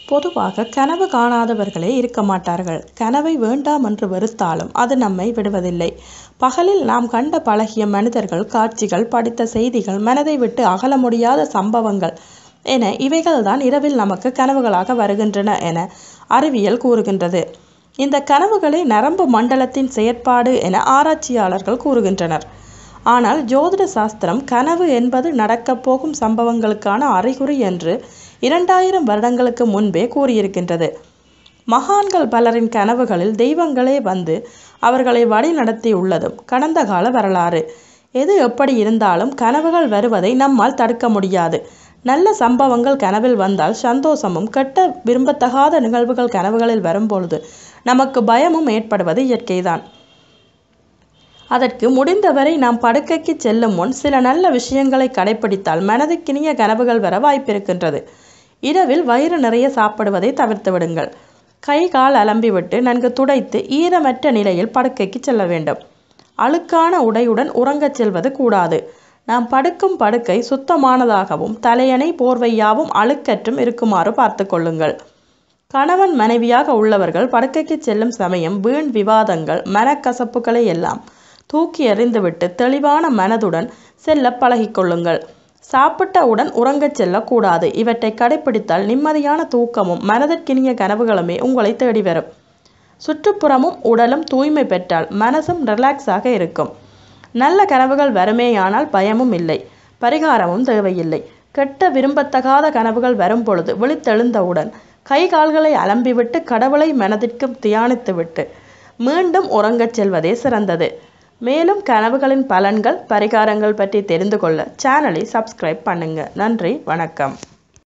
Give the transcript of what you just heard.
பொதுவாக கனவு காணாதவர்களே இருக்க மாட்டார்கள் கனவை வேண்டாம் என்று வெறுத்தாலும் அது நம்மை விடுவதில்லை பகலில் நாம் கண்ட பழகிய மனிதர்கள் காட்சிகள் படித்த செய்திகள் மனதை விட்டு அகல முடியாத சம்பவங்கள் என இவைகள்தான் இரவில் நமக்கு கனவுகளாக வருகின்றன என அறிவியல் கூறுகின்றது இந்த கனவுகளை நரம்பு மண்டலத்தின் செயற்பாடு என ஆராய்ச்சியாளர்கள் கூறுகின்றனர் ஆனால் ஜோதிட சாஸ்திரம் கனவு என்பது நடக்கப் போகும் சம்பவங்களுக்கான அறிகுறி என்று இரண்டாயிரம் வருடங்களுக்கு முன்பே கூறியிருக்கின்றது மகான்கள் பலரின் கனவுகளில் தெய்வங்களே வந்து அவர்களை வழி நடத்தியுள்ளதும் கடந்த கால வரலாறு எது எப்படி இருந்தாலும் கனவுகள் வருவதை நம்மால் தடுக்க முடியாது நல்ல சம்பவங்கள் கனவில் வந்தால் சந்தோஷமும் கெட்ட விரும்பத்தகாத நிகழ்வுகள் கனவுகளில் வரும்பொழுது நமக்கு பயமும் ஏற்படுவது இயற்கைதான் அதற்கு முடிந்தவரை நாம் படுக்கைக்கு செல்லும் முன் சில நல்ல விஷயங்களை கடைபிடித்தால் மனதுக்கினிய கனவுகள் வர வாய்ப்பிருக்கின்றது இரவில் வயிறு நிறைய சாப்பிடுவதை தவிர்த்து விடுங்கள் கை கால் அலம்பிவிட்டு நன்கு துடைத்து ஈரமற்ற நிலையில் படுக்கைக்கு செல்ல வேண்டும் அழுக்கான உடையுடன் உறங்கச் செல்வது கூடாது நாம் படுக்கும் படுக்கை சுத்தமானதாகவும் தலையணை போர்வையாவும் அழுக்கற்றும் இருக்குமாறு பார்த்து கொள்ளுங்கள் கணவன் மனைவியாக உள்ளவர்கள் படுக்கைக்கு செல்லும் சமயம் வீண் விவாதங்கள் மனக்கசப்புகளை எல்லாம் தூக்கி எறிந்துவிட்டு தெளிவான மனதுடன் செல்ல பழகிக்கொள்ளுங்கள் சாப்பிட்டவுடன் உறங்கச் செல்லக்கூடாது இவற்றை கடைபிடித்தால் நிம்மதியான தூக்கமும் மனதிற்கினிய கனவுகளுமே உங்களை தேடி வரும் சுற்றுப்புறமும் உடலும் தூய்மை பெற்றால் மனசும் ரிலாக்ஸாக இருக்கும் நல்ல கனவுகள் வருமேயானால் பயமும் இல்லை பரிகாரமும் தேவையில்லை கெட்ட விரும்பத்தகாத கனவுகள் வரும் பொழுது விழித்தெழுந்தவுடன் கை கால்களை அலம்பிவிட்டு கடவுளை மனதிற்கு தியானித்துவிட்டு மீண்டும் உறங்கச் செல்வதே சிறந்தது மேலும் கனவுகளின் பலன்கள் பரிகாரங்கள் பற்றி தெரிந்து கொள்ள சேனலை சப்ஸ்கிரைப் பண்ணுங்க நன்றி வணக்கம்